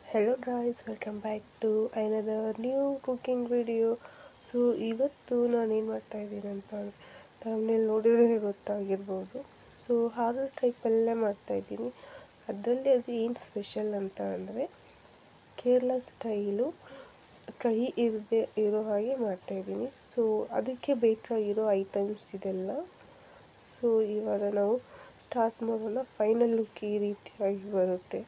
hello guys welcome back to another new cooking video so ಇವತ್ತು ನಾನು ಏನು ಮಾಡ್ತಾಯಿದ್ದೀನಿ ಅಂತ ತಮ್ಮನೇಲಿ ನೋಡಿದರೆ ಗೊತ್ತಾಗಿರ್ಬೋದು ಸೊ ಹಾಗಲ್ ಟ್ರೈ ಪಲ್ಯ ಮಾಡ್ತಾಯಿದ್ದೀನಿ ಅದರಲ್ಲಿ ಅದು ಏನು ಸ್ಪೆಷಲ್ ಅಂತ ಅಂದರೆ ಕೇರಳ ಸ್ಟೈಲು ಕೈ ಇರದೆ ಇರೋ ಹಾಗೆ ಮಾಡ್ತಾಯಿದ್ದೀನಿ ಸೊ ಅದಕ್ಕೆ ಬೇಕಾಗಿರೋ ಐಟಮ್ಸ್ ಇದೆಲ್ಲ ಸೊ ಇವಾಗ ನಾವು ಸ್ಟಾರ್ಟ್ ಮಾಡೋಣ ಫೈನಲ್ ಲುಕ್ ಈ ರೀತಿಯಾಗಿ ಬರುತ್ತೆ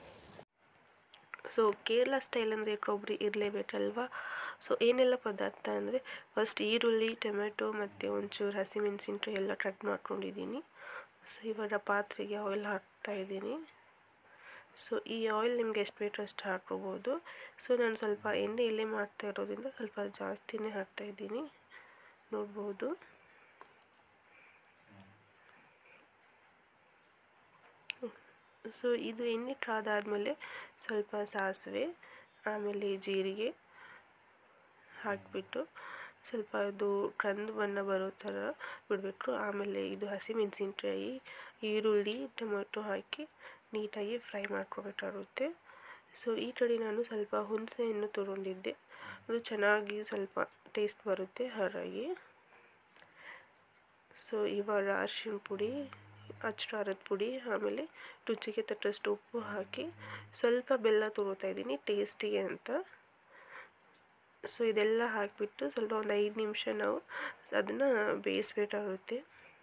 ಸೊ ಕೇರಳ ಸ್ಟೈಲ್ ಅಂದರೆ ಕೊಬ್ಬರಿ ಇರಲೇಬೇಕಲ್ವಾ ಸೊ ಏನೆಲ್ಲ ಪದಾರ್ಥ ಅಂದರೆ ಫಸ್ಟ್ ಈರುಳ್ಳಿ ಟೊಮೆಟೊ ಮತ್ತು ಒಂಚೂರು ಹಸಿಮೆಣಸಿನ್ಕಾಯಿ ಎಲ್ಲ ಕಟ್ ಮಾಡ್ಕೊಂಡಿದ್ದೀನಿ ಸೊ ಇವಾಗ ಪಾತ್ರೆಗೆ ಆಯಿಲ್ ಹಾಕ್ತಾಯಿದ್ದೀನಿ ಸೊ ಈ ಆಯಿಲ್ ನಿಮ್ಗೆ ಎಷ್ಟು ಬೇಕು ಅಷ್ಟು ಹಾಕ್ಕೋಬೋದು ಸೊ ನಾನು ಸ್ವಲ್ಪ ಎಣ್ಣೆ ಇಲ್ಲೇ ಮಾಡ್ತಾ ಇರೋದ್ರಿಂದ ಸ್ವಲ್ಪ ಜಾಸ್ತಿನೇ ಹಾಕ್ತಾಯಿದ್ದೀನಿ ನೋಡ್ಬೋದು ಸೊ ಇದು ಎಣ್ಣೆ ಕಾದಾದಮೇಲೆ ಸ್ವಲ್ಪ ಸಾಸಿವೆ ಆಮೇಲೆ ಜೀರಿಗೆ ಹಾಕಿಬಿಟ್ಟು ಸ್ವಲ್ಪ ಅದು ಕಂದು ಬಣ್ಣ ಬರೋ ಥರ ಬಿಡಬೇಕು ಆಮೇಲೆ ಇದು ಹಸಿಮೆಣಸಿನ್ಕಾಯಿ ಈರುಳ್ಳಿ ಟೊಮೆಟೊ ಹಾಕಿ ನೀಟಾಗಿ ಫ್ರೈ ಮಾಡ್ಕೋಬೇಕಾಗುತ್ತೆ ಸೊ ಈ ಕಡೆ ನಾನು ಸ್ವಲ್ಪ ಹುಣಸೆಹಣ್ಣು ತೊಗೊಂಡಿದ್ದೆ ಅದು ಚೆನ್ನಾಗಿ ಸ್ವಲ್ಪ ಟೇಸ್ಟ್ ಬರುತ್ತೆ ಹಾಗಾಗಿ ಸೊ ಇವಾಗ ಅರಿಶಿಣ ಪುಡಿ ಅಚ್ಕಾರದ ಪುಡಿ ಆಮೇಲೆ ರುಚಿಗೆ ತಕ್ಕಷ್ಟು ಉಪ್ಪು ಹಾಕಿ ಸ್ವಲ್ಪ ಬೆಲ್ಲ ತೊಗೋತಾ ಇದ್ದೀನಿ ಟೇಸ್ಟಿಗೆ ಅಂತ ಸೊ ಇದೆಲ್ಲ ಹಾಕಿಬಿಟ್ಟು ಸ್ವಲ್ಪ ಒಂದು ಐದು ನಿಮಿಷ ನಾವು ಅದನ್ನು ಬೇಯಿಸ್ಬೇಕಾಗುತ್ತೆ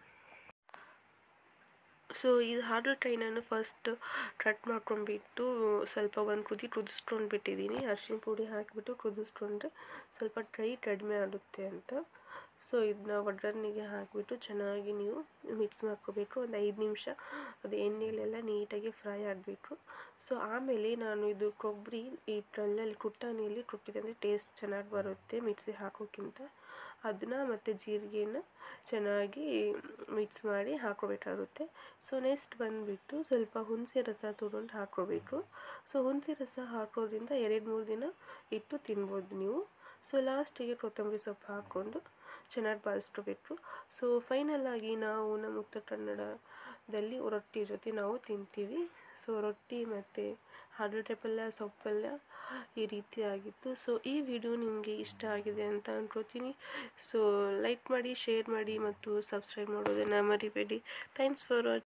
ಸೊ ಇದು ಹಾಗಲಕಾಯಿ ನಾನು ಫಸ್ಟ್ ಕಟ್ ಮಾಡ್ಕೊಂಡ್ಬಿಟ್ಟು ಸ್ವಲ್ಪ ಒಂದು ಕುದಿ ಕುದಿಸ್ಕೊಂಡು ಬಿಟ್ಟಿದ್ದೀನಿ ಅರಿಶಿನ ಪುಡಿ ಹಾಕಿಬಿಟ್ಟು ಕುದಿಸ್ಕೊಂಡ್ರೆ ಸ್ವಲ್ಪ ಕೈ ಕಡಿಮೆ ಆಗುತ್ತೆ ಅಂತ ಸೊ ಇದನ್ನ ಒಗ್ಗರಣೆಗೆ ಹಾಕಿಬಿಟ್ಟು ಚೆನ್ನಾಗಿ ನೀವು ಮಿಕ್ಸ್ ಮಾಡ್ಕೋಬೇಕು ಒಂದು ಐದು ನಿಮಿಷ ಅದು ಎಣ್ಣೆಲೆಲ್ಲ ನೀಟಾಗಿ ಫ್ರೈ ಆಗಬೇಕು ಸೊ ಆಮೇಲೆ ನಾನು ಇದು ಕೊಬ್ಬರಿ ಈ ಕಲ್ಲಲ್ಲಿ ಕುಟ್ಟಾಣಿಯಲ್ಲಿ ಕುಟ್ಟಿದೆ ಅಂದರೆ ಟೇಸ್ಟ್ ಚೆನ್ನಾಗಿ ಬರುತ್ತೆ ಮಿಕ್ಸಿ ಹಾಕೋಕ್ಕಿಂತ ಅದನ್ನ ಮತ್ತು ಜೀರಿಗೆನ ಚೆನ್ನಾಗಿ ಮಿಕ್ಸ್ ಮಾಡಿ ಹಾಕೋಬೇಕಾಗುತ್ತೆ ಸೊ ನೆಕ್ಸ್ಟ್ ಬಂದುಬಿಟ್ಟು ಸ್ವಲ್ಪ ಹುಣಸೆ ರಸ ತೊಗೊಂಡು ಹಾಕ್ಕೋಬೇಕು ಸೊ ಹುಣಸೆ ರಸ ಹಾಕೋದ್ರಿಂದ ಎರಡು ಮೂರು ದಿನ ಇಟ್ಟು ತಿನ್ಬೋದು ನೀವು ಸೊ ಲಾಸ್ಟಿಗೆ ಕೊತ್ತಂಬರಿ ಸೊಪ್ಪು ಹಾಕ್ಕೊಂಡು ಚೆನ್ನಾಗಿ ಬಾಳಿಸ್ಕೋಬೇಕು ಸೊ ಫೈನಲಾಗಿ ನಾವು ನಮ್ಮ ಉತ್ತರ ಕನ್ನಡದಲ್ಲಿ ರೊಟ್ಟಿ ಜೊತೆ ನಾವು ತಿಂತೀವಿ ಸೊ ರೊಟ್ಟಿ ಮತ್ತು ಹಾಗಲಕಾಯಿ ಪಲ್ಯ ಸೊಪ್ಪಲ್ಯ ಈ ರೀತಿ ಆಗಿತ್ತು ಸೊ ಈ ವಿಡಿಯೋ ನಿಮಗೆ ಇಷ್ಟ ಆಗಿದೆ ಅಂತ ಅನ್ಕೋತೀನಿ ಸೊ ಲೈಕ್ ಮಾಡಿ ಶೇರ್ ಮಾಡಿ ಮತ್ತು ಸಬ್ಸ್ಕ್ರೈಬ್ ಮಾಡೋದನ್ನು ಮರಿಬೇಡಿ ಥ್ಯಾಂಕ್ಸ್ ಫಾರ್ ವಾಚ್